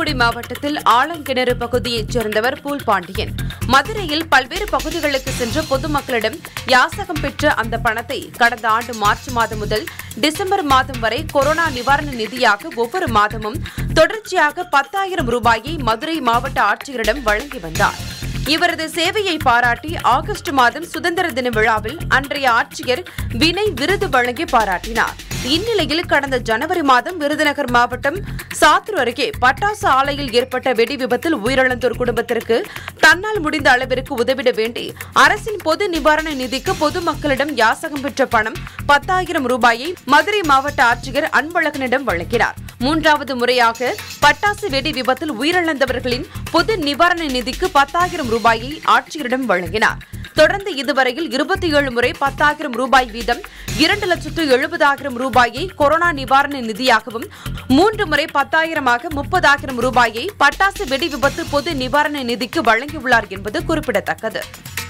தூத்துக்குடி மாவட்டத்தில் ஆலங்கிணறு பகுதியைச் சேர்ந்தவர் பூல் பாண்டியன் மதுரையில் பல்வேறு பகுதிகளுக்கு சென்று பொதுமக்களிடம் யாசகம் பெற்ற அந்த பணத்தை கடந்த ஆண்டு மார்ச் மாதம் முதல் டிசம்பர் மாதம் வரை கொரோனா நிவாரண நிதியாக ஒவ்வொரு மாதமும் தொடர்ச்சியாக பத்தாயிரம் ரூபாயை மதுரை மாவட்ட ஆட்சியரிடம் வழங்கி வந்தார் இவரது சேவையை பாராட்டி ஆகஸ்ட் மாதம் சுதந்திர தின விழாவில் அன்றைய ஆட்சியர் வினை விருது வழங்கி பாராட்டினார் இந்நிலையில் கடந்த ஜனவரி மாதம் விருதுநகர் மாவட்டம் சாத்தூர் அருகே பட்டாசு ஆலையில் ஏற்பட்ட வெடி விபத்தில் உயிரிழந்தோர் குடும்பத்திற்கு தன்னால் முடிந்த அளவிற்கு உதவிட வேண்டி அரசின் பொது நிவாரண நிதிக்கு பொதுமக்களிடம் யாசகம் பெற்ற பணம் பத்தாயிரம் ரூபாயை மதுரை மாவட்ட ஆட்சியர் அன்பழகனிடம் வழங்கினார் மூன்றாவது முறையாக பட்டாசு வெடி விபத்தில் உயிரிழந்தவர்களின் பொது நிவாரண நிதிக்கு பத்தாயிரம் ரூபாயை ஆட்சியரிடம் வழங்கினார் தொடர்ந்து இதுவரையில் இருபத்தி ஏழு முறை பத்தாயிரம் ரூபாய் வீதம் இரண்டு லட்சத்து எழுபதாயிரம் ரூபாயை கொரோனா நிவாரண நிதியாகவும் மூன்று முறை பத்தாயிரமாக முப்பதாயிரம் ரூபாயை பட்டாசு வெடி விபத்து பொது நிவாரண நிதிக்கு வழங்கியுள்ளார் என்பது குறிப்பிடத்தக்கது